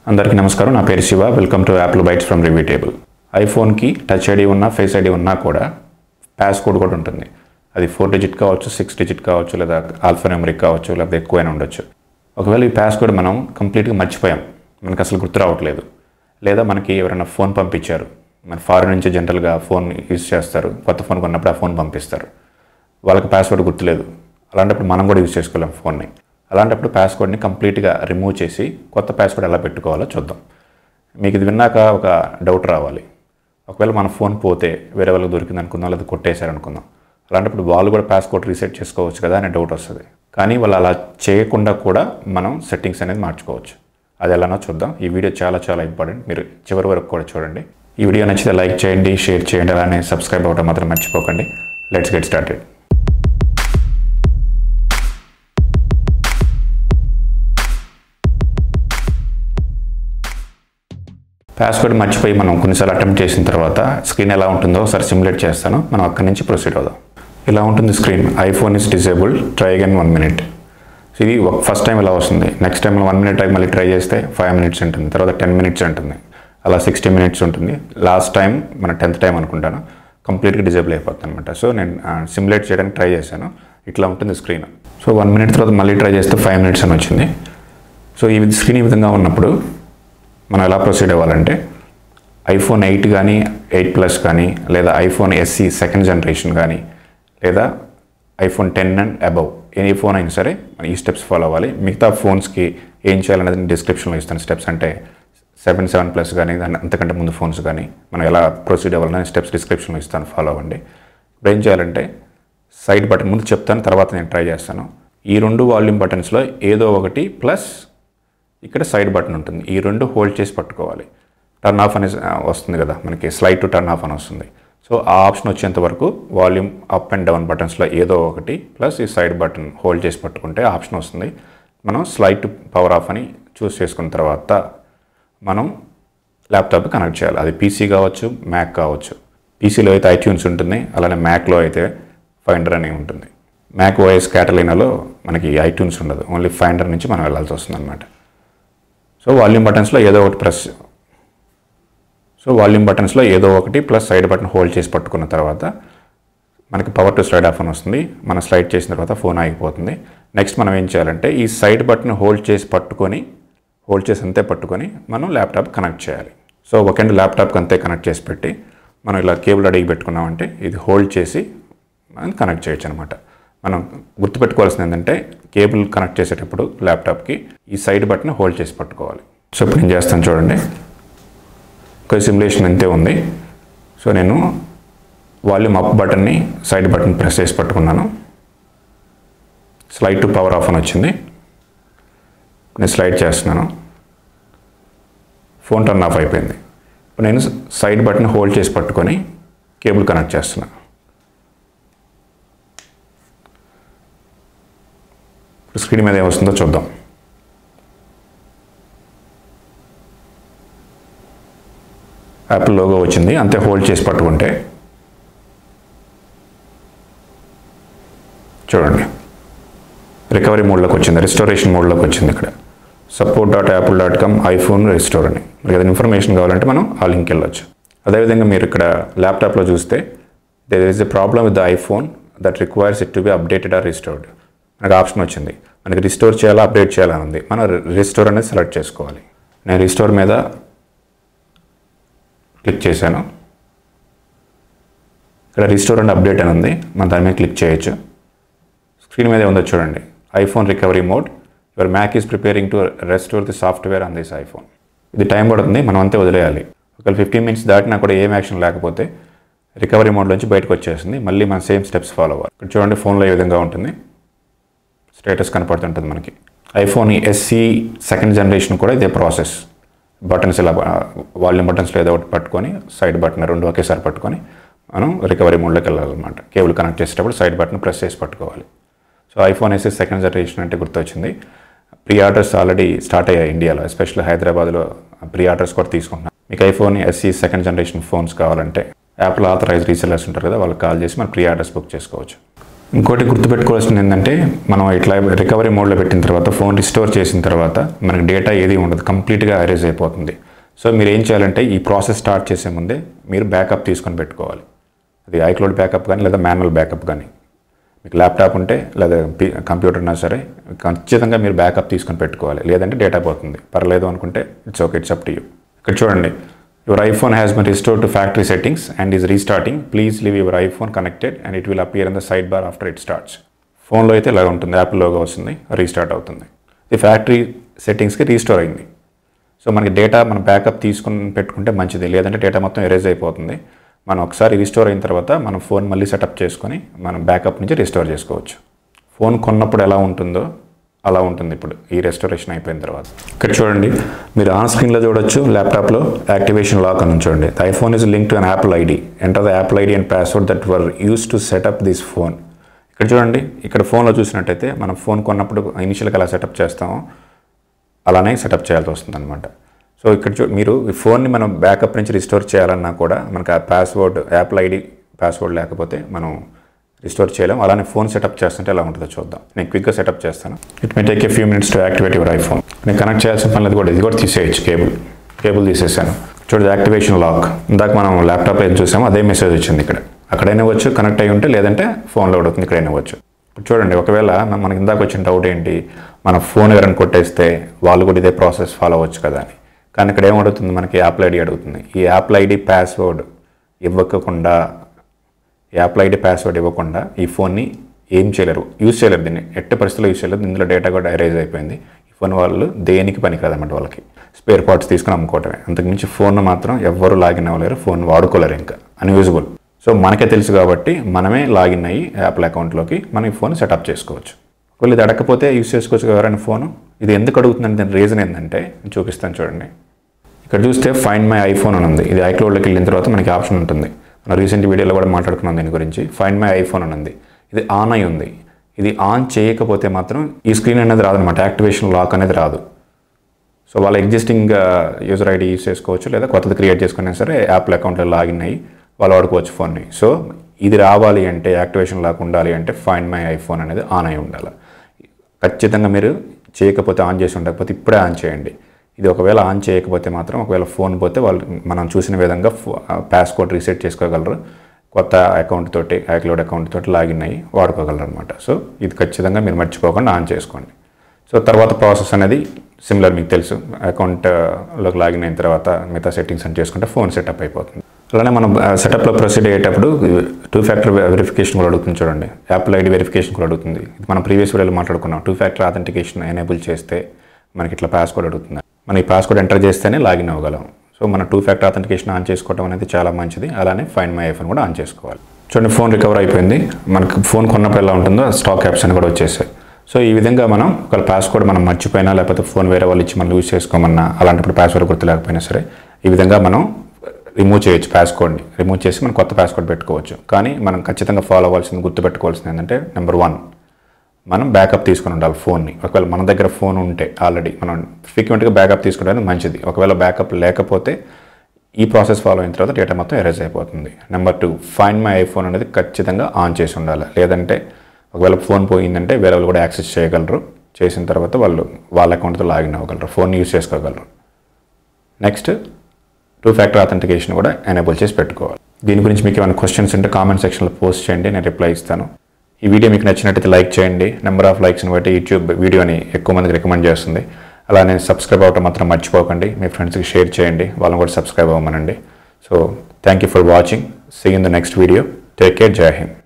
అందరికీ నమస్కారం నా పేరు Shiva welcome to Apple Bytes from review table ఐఫోన్కి టచ్ ఐడి ఉన్నా ఫేస్ ఐడి ఉన్నా కూడా పాస్ కోడ్ కూడా ఉంటుంది అది ఫోర్ డిజిట్ కావచ్చు సిక్స్ డిజిట్ కావచ్చు లేదా ఆల్ఫా నెమరిక్ కావచ్చు లేదా ఎక్కువైనా ఉండొచ్చు ఒకవేళ ఈ పాస్ కోడ్ మనం కంప్లీట్గా మర్చిపోయాం మనకు అసలు గుర్తు రావట్లేదు లేదా మనకి ఎవరైనా ఫోన్ పంపించారు మన ఫారెన్ నుంచి జనరల్గా ఫోన్ యూజ్ చేస్తారు కొత్త ఫోన్ కొన్నప్పుడు ఆ ఫోన్ పంపిస్తారు వాళ్ళకి పాస్వర్డ్ గుర్తులేదు అలాంటప్పుడు మనం కూడా యూజ్ చేసుకోలేం ఫోన్ని అలాంటప్పుడు పాస్వర్డ్ని కంప్లీట్గా రిమూవ్ చేసి కొత్త పాస్వర్డ్ ఎలా పెట్టుకోవాలో చూద్దాం మీకు ఇది విన్నాక ఒక డౌట్ రావాలి ఒకవేళ మన ఫోన్ పోతే వేరే వాళ్ళకి దొరికింది అనుకుందాం లేదా కొట్టేశారు అనుకుందాం అలాంటప్పుడు వాళ్ళు కూడా పాస్వర్డ్ రీసెట్ చేసుకోవచ్చు కదా అనే డౌట్ వస్తుంది కానీ వాళ్ళు అలా చేయకుండా కూడా మనం సెట్టింగ్స్ అనేది మార్చుకోవచ్చు అది ఎలానో చూద్దాం ఈ వీడియో చాలా చాలా ఇంపార్టెంట్ మీరు చివరి వరకు కూడా చూడండి ఈ వీడియో నచ్చితే లైక్ చేయండి షేర్ చేయండి అలానే సబ్స్క్రైబ్ అవ్వడం మాత్రం మర్చిపోకండి లెట్స్ గెట్ స్టార్టెడ్ పాస్వర్డ్ మర్చిపోయి మనం కొన్నిసార్లు అటెంప్ట్ చేసిన తర్వాత స్క్రీన్ ఎలా ఉంటుందో ఒకసారి సిమ్యులేట్ చేస్తాను మనం అక్కడి నుంచి ప్రొసీడ్ అవుదాం ఇలా ఉంటుంది screen iPhone is disabled try again one minute ఇది ఫస్ట్ టైం ఇలా వస్తుంది next time one minute time మళ్ళీ ట్రై చేస్తే ఫైవ్ మినిట్స్ ఉంటుంది తర్వాత టెన్ మినిట్స్ ఉంటుంది అలా సిక్స్టీ మినిట్స్ ఉంటుంది లాస్ట్ టైం మన టెన్త్ టైం అనుకుంటాను కంప్లీట్గా డిజేబుల్ అయిపోతుంది అనమాట సో నేను సిమ్యులేట్ చేయడానికి ట్రై చేశాను ఇట్లా ఉంటుంది స్క్రీన్ సో వన్ మినిట్ తర్వాత మళ్ళీ ట్రై చేస్తే ఫైవ్ మినిట్స్ అని వచ్చింది సో ఈ స్క్రీన్ ఈ విధంగా ఉన్నప్పుడు మనం ఎలా ప్రొసీడ్ అవ్వాలంటే ఐఫోన్ ఎయిట్ కానీ ఎయిట్ ప్లస్ కానీ లేదా ఐఫోన్ ఎస్సీ సెకండ్ జనరేషన్ కానీ లేదా ఐఫోన్ టెన్ అండ్ అబవ్ ఏ ఫోన్ అయినా సరే మనం ఈ స్టెప్స్ ఫాలో అవ్వాలి మిగతా ఫోన్స్కి ఏం చేయాలనేది నేను డిస్క్రిప్షన్లో ఇస్తాను స్టెప్స్ అంటే సెవెన్ సెవెన్ ప్లస్ కానీ దాని అంతకంటే ముందు ఫోన్స్ కానీ మనం ఎలా ప్రొసీడ్ అవ్వాలని స్టెప్స్ డిస్క్రిప్షన్లో ఇస్తాను ఫాలో అవ్వండి ఇప్పుడు ఏం చేయాలంటే సైడ్ బటన్ ముందు చెప్తాను తర్వాత నేను ట్రై చేస్తాను ఈ రెండు వాల్యూమ్ బటన్స్లో ఏదో ఒకటి ప్లస్ ఇక్కడ సైడ్ బటన్ ఉంటుంది ఈ రెండు హోల్డ్ చేసి పట్టుకోవాలి టర్న్ ఆఫ్ అనే వస్తుంది కదా మనకి స్లైడ్ టు టర్న్ ఆఫ్ అని వస్తుంది సో ఆ ఆప్షన్ వచ్చేంత వరకు వాల్యూమ్ అప్ అండ్ డౌన్ బటన్స్లో ఏదో ఒకటి ప్లస్ ఈ సైడ్ బటన్ హోల్డ్ చేసి పట్టుకుంటే ఆప్షన్ వస్తుంది మనం స్లైడ్ టు పవర్ ఆఫ్ అని చూస్ చేసుకున్న తర్వాత మనం ల్యాప్టాప్ కనెక్ట్ చేయాలి అది పీసీ కావచ్చు మ్యాక్ కావచ్చు పీసీలో అయితే ఐట్యూన్స్ ఉంటుంది అలానే మ్యాక్లో అయితే ఫైండర్ అని ఉంటుంది మ్యాక్ ఓఎస్ క్యాటలీనాలో మనకి ఐట్యూన్స్ ఉండదు ఓన్లీ ఫైండర్ నుంచి మనం వెళ్ళాల్సి వస్తుంది అనమాట సో వాల్యూమ్ బటన్స్లో ఏదో ఒకటి ప్రెస్ సో వాల్యూమ్ బటన్స్లో ఏదో ఒకటి ప్లస్ సైడ్ బటన్ హోల్డ్ చేసి పట్టుకున్న తర్వాత మనకి పవర్ టు స్లైడ్ ఆఫ్ అని వస్తుంది మనం స్లైడ్ చేసిన తర్వాత ఫోన్ ఆగిపోతుంది నెక్స్ట్ మనం ఏం చేయాలంటే ఈ సైడ్ బటన్ హోల్డ్ చేసి పట్టుకొని హోల్డ్ చేసి అంతే పట్టుకొని మనం ల్యాప్టాప్ కనెక్ట్ చేయాలి సో ఒక ఎండ్ ల్యాప్టాప్కి అంతే కనెక్ట్ చేసి పెట్టి మనం ఇలా కేబుల్ అడిగి పెట్టుకున్నామంటే ఇది హోల్డ్ చేసి మనం కనెక్ట్ చేయొచ్చు అనమాట మనం గుర్తుపెట్టుకోవాల్సింది ఏంటంటే కేబుల్ కనెక్ట్ చేసేటప్పుడు ల్యాప్టాప్కి ఈ సైడ్ బటన్ హోల్డ్ చేసి పట్టుకోవాలి సో ఇప్పుడు నేను చేస్తాను చూడండి ఒక సిమ్యులేషన్ అంతే ఉంది సో నేను వాల్యూమ్ అప్ బటన్ని సైడ్ బటన్ ప్రెస్ చేసి పట్టుకున్నాను స్లైడ్ టు పవర్ ఆఫ్ అని వచ్చింది నేను స్లైడ్ చేస్తున్నాను ఫోన్ టర్న్ ఆఫ్ అయిపోయింది ఇప్పుడు నేను సైడ్ బటన్ హోల్డ్ చేసి పట్టుకొని కేబుల్ కనెక్ట్ చేస్తున్నాను ఇప్పుడు స్క్రీన్ మీద ఏమొస్తుందో చూద్దాం యాపిల్ లోగో వచ్చింది అంతే హోల్డ్ చేసి పట్టుకుంటే చూడండి రికవరీ మోడ్లోకి వచ్చింది రిస్టోరేషన్ మోడ్లోకి వచ్చింది ఇక్కడ support dot Apple dot com iPhone restore అని మీకు ఏదైనా ఇన్ఫర్మేషన్ కావాలంటే మనం ఆ లింక్ వెళ్ళొచ్చు అదేవిధంగా మీరు ఇక్కడ ల్యాప్టాప్లో చూస్తే there is a problem with the iPhone that requires it to be updated or restored మనకు ఆప్షన్ వచ్చింది మనకి రిస్టోర్ చేయాలా అప్డేట్ చేయాలని ఉంది మనం రిస్టోర్ అనేది సెలెక్ట్ చేసుకోవాలి నేను రిస్టోర్ మీద క్లిక్ చేశాను ఇక్కడ రిస్టోర్ అండ్ అప్డేట్ అని ఉంది మనం దాని మీద క్లిక్ చేయొచ్చు స్క్రీన్ మీద ఉందో చూడండి iPhone recovery mode your Mac is preparing to restore the software on this iPhone ఇది టైం పడుతుంది మనం అంతే వదిలేయాలి ఒకవేళ ఫిఫ్టీన్ మినిట్స్ దాటినా కూడా ఏం యాక్షన్ లేకపోతే రికవరీ మోడ్లోంచి బయటకు వచ్చేస్తుంది మళ్ళీ మన సేమ్ స్టెప్స్ ఫాలో అవ్వాలి ఇక్కడ చూడండి ఫోన్లో ఏ విధంగా ఉంటుంది స్టేటస్ కనపడుతుంటుంది మనకి ఐఫోన్ ఎస్సీ సెకండ్ జనరేషన్ కూడా ఇదే ప్రాసెస్ బటన్స్ ఇలా వాల్యూమ్ బటన్స్లో ఏదో ఒకటి పట్టుకొని సైడ్ బటన్ రెండు ఒకేసారి పట్టుకొని మనం రికవరీ మోడ్లోకి వెళ్ళాలన్నమాట కేబుల్ కనెక్ట్ చేసేటప్పుడు సైడ్ బటన్ ప్రెస్ చేసి పట్టుకోవాలి so iPhone SE second generation అంటే గుర్తొచ్చింది ప్రీ ఆర్డర్స్ ఆల్రెడీ స్టార్ట్ అయ్యాయి ఇండియాలో ఎస్పెషల్లీ హైదరాబాద్లో ప్రీ ఆర్డర్స్ కూడా తీసుకుంటున్నాం మీకు iPhone SE second generation phones కావాలంటే యాప్లో ఆథరైజ్ రీసెలర్స్ ఉంటారు కదా వాళ్ళకి కాల్ చేసి మనం ప్రీ ఆర్డర్స్ బుక్ చేసుకోవచ్చు ఇంకోటి గుర్తుపెట్టుకోవాల్సింది ఏంటంటే మనం ఇట్లా రికవరీ మోడ్లో పెట్టిన తర్వాత ఫోన్ రిస్టోర్ చేసిన తర్వాత మనకి డేటా ఏది ఉండదు కంప్లీట్గా అరేజ్ అయిపోతుంది సో మీరు ఏం చేయాలంటే ఈ ప్రాసెస్ స్టార్ట్ చేసే ముందే మీరు బ్యాకప్ తీసుకొని పెట్టుకోవాలి అది ఐక్లౌడ్ బ్యాకప్ కానీ లేదా మాన్యువల్ బ్యాకప్ కానీ మీకు ల్యాప్టాప్ ఉంటే లేదా పి- కంప్యూటర్ ఉన్నా సరే ఖచ్చితంగా మీరు బ్యాకప్ తీసుకొని పెట్టుకోవాలి లేదంటే డేటా పోతుంది పర్లేదు అనుకుంటే it's okay it's up to you ఇక్కడ చూడండి your iPhone has been restore to factory settings and is restarting please leave your iPhone connected and it will appear in the side bar after it starts ఫోన్లో అయితే ఇలా ఉంటుంది app లోగా వస్తుంది restart అవుతుంది ఇది ఫ్యాక్టరీ సెట్టింగ్స్కి రీస్టోర్ అయింది సో మనకి డేటా మనం బ్యాకప్ తీసుకుని పెట్టుకుంటే మంచిది లేదంటే డేటా మొత్తం ఎరేజ్ అయిపోతుంది మనం ఒకసారి రిస్టోర్ అయిన తర్వాత మనం ఫోన్ మళ్ళీ సెటప్ చేసుకొని మనం బ్యాకప్ నుంచి రిస్టోర్ చేసుకోవచ్చు ఫోన్ కొన్నప్పుడు ఎలా ఉంటుందో అలా ఉంటుంది ఇప్పుడు ఈ రెస్టోరేషన్ అయిపోయిన తర్వాత ఇక్కడ చూడండి మీరు ఆన్ స్క్రీన్లో చూడొచ్చు ల్యాప్టాప్లో యాక్టివేషన్ లాక్ అని చూడండి the iPhone is link to an Apple ID enter the Apple ID and password that were use to set up this phone ఇక్కడ చూడండి ఇక్కడ ఫోన్లో చూసినట్టయితే మనం ఫోన్ కొన్నప్పుడు ఇనిషియల్గా ఎలా సెటప్ చేస్తామో అలానే సెటప్ చేయాల్సి వస్తుంది అనమాట సో ఇక్కడ చూ మీరు ఈ ఫోన్ని మనం బ్యాకప్ నుంచి రిస్టోర్ చేయాలన్నా కూడా మనకు ఆ పాస్వర్డ్ యాప్ల ఐడి పాస్వర్డ్ లేకపోతే మనం రిస్టోర్ చేయలేం అలానే ఫోన్ సెటప్ చేస్తుంటే ఎలా ఉంటుందో చూద్దాం నేను క్విక్గా సెటప్ చేస్తాను it may take a few minutes to activate your iPhone నేను కనెక్ట్ చేయాల్సిన పని లేదు కూడా ఇది కూడా తీసేయచ్చు కేబుల్ కేబుల్ తీసేసాను చూడండి యాక్టివేషన్ లాక్ ఇందాక మనం ల్యాప్టాప్లో ఏం చూసామో అదే మెసేజ్ వచ్చింది ఇక్కడ అక్కడైనా వచ్చు కనెక్ట్ అయ్యి ఉంటే లేదంటే ఫోన్లో కూడా అవుతుంది ఇక్కడైనా వచ్చు ఇప్పుడు చూడండి ఒకవేళ మన- మనకి ఇందాక వచ్చిన డౌట్ ఏంటి మన ఫోన్ ఎవరైనా కొట్టేస్తే వాళ్ళు కూడా ఇదే ప్రాసెస్ ఫాలో అవ్వచ్చు కదా అని కానీ ఇక్కడ ఏమడుగుతుంది మనకి యాప్ల ఐడి అడుగుతుంది ఈ యాప్ల ఐడి పాస్వర్డ్ ఇవ్వకుండా యాప్ల ఐడి పాస్వర్డ్ ఇవ్వకుండా ఈ ఫోన్ని ఏం చేయలేరు యూజ్ చేయలేరు దీన్ని ఎట్టి పరిస్థితుల్లో యూజ్ చేయలేరు ఇందులో డేటా కూడా ఎరేజ్ అయిపోయింది ఈ ఫోన్ వాళ్ళు దేనికి పనికిరాదన్నమాట వాళ్ళకి స్పేర్ పార్ట్స్ తీసుకుని అమ్ముకోవటమే అంతకుమించి ఫోన్ మాత్రం ఎవ్వరు లాగిన్ అవ్వలేరు ఫోన్ వాడుకోలేరు ఇంకా అన్యూజబుల్ సో మనకే తెలుసు కాబట్టి మనమే లాగిన్ అయ్యి యాప్ల అకౌంట్లోకి మనం ఈ ఫోన్ సెటప్ చేసుకోవచ్చు ఒకవేళ ఇది అడగకపోతే యూజ్ చేసుకోవచ్చు కదా ఎవరైనా ఫోన్ ఇది ఎందుకు అడుగుతుందంటే దాని రీజన్ ఏంటంటే నేను చూపిస్తాను చూడండి ఇక్కడ చూస్తే ఫైండ్ మై ఐఫోన్ అని ఉంది ఇది ఐక్లౌడ్లోకి వెళ్ళిన తర్వాత మనకి ఆప్షన్ ఉంటుంది మనం రీసెంట్ వీడియోలో కూడా మాట్లాడుకున్నాం దీని గురించి ఫైండ్ మై ఐఫోన్ అని ఉంది ఇది ఆన్ అయి ఉంది ఇది ఆన్ చేయకపోతే మాత్రం ఈ స్క్రీన్ అనేది రాదనమాట యాక్టివేషన్ లాక్ అనేది రాదు సో వాళ్ళ ఎగ్జిస్టింగ్ యూజర్ ఐడి యూస్ చేసుకోవచ్చు లేదా కొత్తది క్రియేట్ చేసుకున్నా సరే యాప్ల అకౌంట్లో లాగిన్ అయ్యి వాళ్ళు వాడుకోవచ్చు ఫోన్ని సో ఇది రావాలి అంటే యాక్టివేషన్ లాక్ ఉండాలి అంటే ఫైండ్ మై ఐఫోన్ అనేది ఆన్ అయి ఉండాలి ఖచ్చితంగా మీరు చేయకపోతే ఆన్ చేసి ఉండకపోతే ఇప్పుడే ఆన్ చేయండి ఇది ఒకవేళ ఆన్ చేయకపోతే మాత్రం ఒకవేళ ఫోన్ పోతే వాళ్ళు మనం చూసిన విధంగా పాస్కోడ్ రీసెట్ చేసుకోగలరు కొత్త అకౌంట్ తోటి ఐక్లౌడ్ అకౌంట్ తోటి లాగిన్ అయ్యి వాడుకోగలరు అనమాట సో ఇది ఖచ్చితంగా మీరు మర్చిపోకుండా ఆన్ చేసుకోండి సో తర్వాత ప్రాసెస్ అనేది సిమిలర్ మీకు తెలుసు అకౌంట్లోకి లాగిన్ అయిన తర్వాత మిగతా సెట్టింగ్స్ అని చేసుకుంటే ఫోన్ సెటప్ అయిపోతుంది అలానే మనం సెటప్లో ప్రొసీడ్ అయ్యేటప్పుడు టూ ఫ్యాక్టర్ వెరిఫికేషన్ కూడా అడుగుతుంది చూడండి యాప్ల ఐడి వెరిఫికేషన్ కూడా అడుగుతుంది ఇది మనం ప్రీవియస్ వీడియోలో మాట్లాడుకున్నాం టూ ఫ్యాక్టర్ అథెంటికేషన్ ఎనేబుల్ చేస్తే మనకి ఇట్లా పాస్కోడ్ అడుగుతుంది మన ఈ పాస్కోడ్ ఎంటర్ చేస్తేనే లాగిన్ అవ్వగలం సో మన టూ ఫ్యాక్టర్ అథెంటికేషన్ ఆన్ చేసుకోవడం అనేది చాలా మంచిది అలానే ఫైండ్ మై ఐఫోన్ కూడా ఆన్ చేసుకోవాలి చూడండి ఫోన్ రికవర్ అయిపోయింది మనకు ఫోన్ కొన్నప్పుడు ఎలా ఉంటుందో స్టాక్ యాప్స్ అని కూడా వచ్చేసాయి సో ఈ విధంగా మనం ఒక పాస్వర్డ్ మనం మర్చిపోయినా లేకపోతే ఫోన్ వేరే వాళ్ళు ఇచ్చి మనం యూజ్ చేసుకోమన్నా అలాంటప్పుడు పాస్వర్డ్ గుర్తు లేకపోయినా సరే ఈ విధంగా మనం రిమూవ్ చేయొచ్చు పాస్కోడ్ని రిమూవ్ చేసి మనం కొత్త పాస్కోడ్ పెట్టుకోవచ్చు కానీ మనం ఖచ్చితంగా ఫాలో అవ్వాల్సింది గుర్తుపెట్టుకోవాల్సింది ఏంటంటే నెంబర్ వన్ మనం బ్యాకప్ తీసుకుని ఉండాలి ఫోన్ని ఒకవేళ మన దగ్గర ఫోన్ ఉంటే ఆల్రెడీ మనం ఫ్రీక్వెంట్గా బ్యాకప్ తీసుకుంటే మంచిది ఒకవేళ బ్యాకప్ లేకపోతే ఈ ప్రాసెస్ ఫాలో అయిన తర్వాత డేటా మొత్తం ఎరేజ్ అయిపోతుంది number two find my iPhone అనేది ఖచ్చితంగా ఆన్ చేసి ఉండాలి లేదంటే ఒకవేళ ఫోన్ పోయిందంటే వేరే వాళ్ళు కూడా యాక్సెస్ చేయగలరు చేసిన తర్వాత వాళ్ళు వాళ్ళ అకౌంట్తో లాగిన్ అవ్వగలరు ఫోన్ యూస్ చేసుకోగలరు నెక్స్ట్ టూ ఫ్యాక్టర్ అథెంటికేషన్ కూడా ఎనేబుల్ చేసి పెట్టుకోవాలి దీని గురించి మీకు ఏమైనా క్వశ్చన్స్ ఉంటే కామెంట్ సెక్షన్లో పోస్ట్ చేయండి నేను రిప్లై ఇస్తాను ఈ వీడియో మీకు నచ్చినట్టయితే లైక్ చేయండి నెంబర్ ఆఫ్ లైక్స్ని బట్టి యూట్యూబ్ వీడియోని ఎక్కువ మందికి రికమెండ్ చేస్తుంది అలానే సబ్స్క్రైబ్ అవ్వటం మాత్రం మర్చిపోకండి మీ ఫ్రెండ్స్కి షేర్ చేయండి వాళ్ళని కూడా సబ్స్క్రైబ్ అవ్వమనండి so thank you for watching see in the next video take care Jai Hind